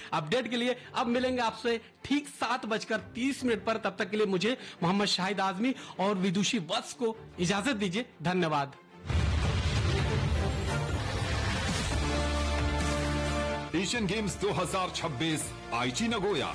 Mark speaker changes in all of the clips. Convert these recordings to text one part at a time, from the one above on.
Speaker 1: update के लिए अब मिलेंगे आपसे ठीक सात बजकर तीस मिनट पर तब तक के लिए मुझे मोहम्मद शाहिद आजमी और विदुषी वत्स को इजाजत दीजिए धन्यवाद
Speaker 2: एशियन गेम्स 2026 आईची नगोया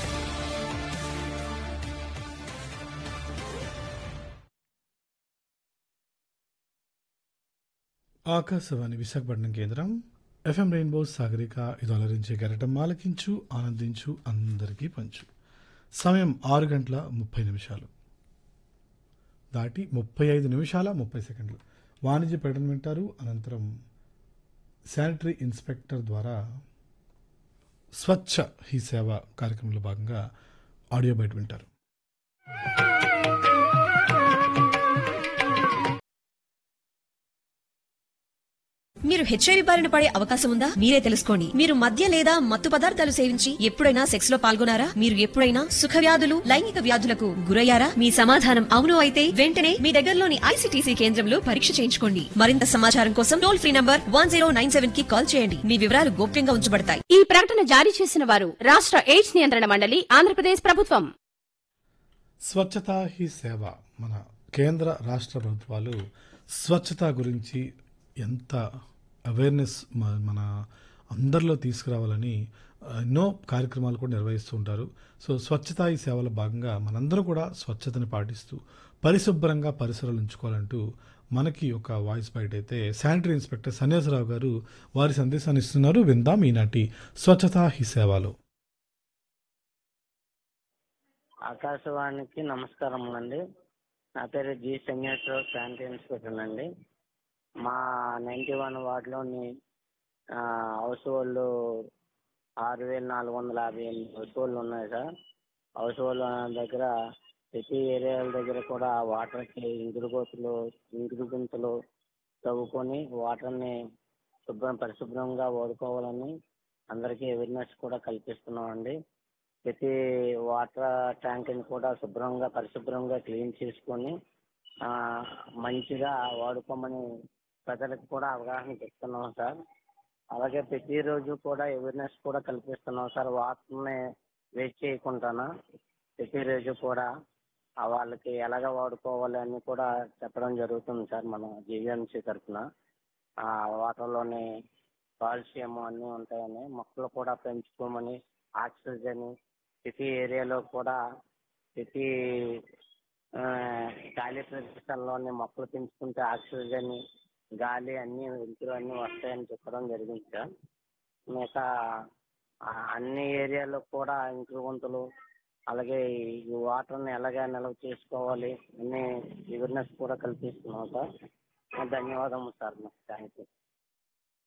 Speaker 3: ఆకాశవాణి విశాఖపట్నం కేంద్రం ఎఫ్ఎం రెయిన్బో సాగరిక ఇది అలరించే గరటం ఆలకించు ఆనందించు అందరికీ పంచు సమయం ఆరు గంటల ముప్పై నిమిషాలు దాటి ముప్పై ఐదు నిమిషాల ముప్పై సెకండ్లు వాణిజ్య ప్రకటన వింటారు అనంతరం శానిటరీ ఇన్స్పెక్టర్ ద్వారా స్వచ్ఛ హీ సేవ కార్యక్రమంలో భాగంగా ఆడియో బయట వింటారు
Speaker 4: మీరు హెచ్ఐవి బారిన పడే అవకాశం ఉందా మీరే తెలుసుకోండి మీరు మద్య లేదా మత్తు పదార్థాలు సేవించి ఎప్పుడైనా సెక్స్ లో పాల్గొనారా మీరు ఎప్పుడైనా సుఖ వ్యాధులు లైంగిక వ్యాధులకు గురయ్యారా మీ సమాధానం అవును అయితే వెంటనే మీ దగ్గరలోని ఐసిటీసీ కేంద్రంలో పరీక్ష చేయించుకోండి మరింత సమాచారం కోసం టోల్ ఫ్రీ నంబర్ వన్ కి కాల్ చేయండి మీ వివరాలు గోప్యంగా ఉంచబడతాయి
Speaker 5: ఈ ప్రకటన జారీ చేసిన వారు రాష్ట్ర ఎయిడ్స్ నియంత్రణ మండలి ఆంధ్రప్రదేశ్ ప్రభుత్వం
Speaker 3: స్వచ్ఛత హీ సేవ మన కేంద్ర రాష్ట్ర ప్రభుత్వాలు స్వచ్ఛత గురించి ఎంత అవేర్నెస్ మన అందరిలో తీసుకురావాలని ఆ, ఎన్నో కార్యక్రమాలు కూడా నిర్వహిస్తూ ఉంటారు సో స్వచ్ఛత ఈ సేవలో భాగంగా మనందరూ కూడా స్వచ్ఛతని పాటిస్తూ పరిశుభ్రంగా పరిసరాలు ఉంచుకోవాలంటూ మనకి ఒక వాయిస్ బయట అయితే శానిటరీ ఇన్స్పెక్టర్ సన్యాసరావు గారు వారి సందేశాన్ని ఇస్తున్నారు విందాం ఈనాటి స్వచ్ఛత హీ సేవలో
Speaker 6: ఆకాశవాణికి నమస్కారములండి నా పేరు జి సన్యాసరావు శాంతి ఇన్స్పెక్టర్ అండి మా నైంటీ వన్ వార్డులోని ఆ, హౌస్ హోల్డ్ ఆరు వేల నాలుగు వందల యాభై ఎనిమిది హౌస్ హోల్డ్లు ఉన్నాయి సార్ హౌస్ హోల్డ్ దగ్గర ప్రతి ఏరియాల దగ్గర కూడా వాటర్కి ఇంకుడు గోతులు ఇంకుడు గుంతలు తవ్వుకొని వాటర్ని శుభ్రం పరిశుభ్రంగా వాడుకోవాలని అందరికీ అవేర్నెస్ కూడా కల్పిస్తున్నామండి ప్రతి వాటర్ ట్యాంక్ని కూడా శుభ్రంగా పరిశుభ్రంగా క్లీన్ చేసుకొని ఆ, మంచిగా వాడుకోమని ప్రజలకు కూడా అవగాహన చెప్తున్నాం సార్ అలాగే ప్రతిరోజు కూడా అవేర్నెస్ కూడా కల్పిస్తున్నాం సార్ వాటర్ని వేస్ట్ చేయకుండానా ప్రతిరోజు కూడా ఆ వాళ్ళకి ఎలాగ వాడుకోవాలి అని కూడా చెప్పడం జరుగుతుంది సార్ మన జీవీఎంసీ తరఫున ఆ వాటర్లోని కాల్షియం అన్నీ ఉంటాయని మొక్కలు కూడా పెంచుకోమని ఆక్సిజన్ ప్రతి ఏరియాలో కూడా ప్రతి ఆ, ఖాళీ ప్రదేశాల్లోని మొక్కలు పెంచుకుంటే ఆక్సిజన్ గాలి అన్ని వెలుతురు అన్నీ వస్తాయని చెప్పడం జరిగింది సార్ మిగతా ఆ, అన్ని ఏరియాలో కూడా ఇంకుడు గుంతలు అలాగే ఈ వాటర్ని ఎలాగ నిల్వ చేసుకోవాలి అన్ని అవేర్నెస్ కూడా కల్పిస్తున్నాం సార్ ధన్యవాదము సార్ థ్యాంక్ యూ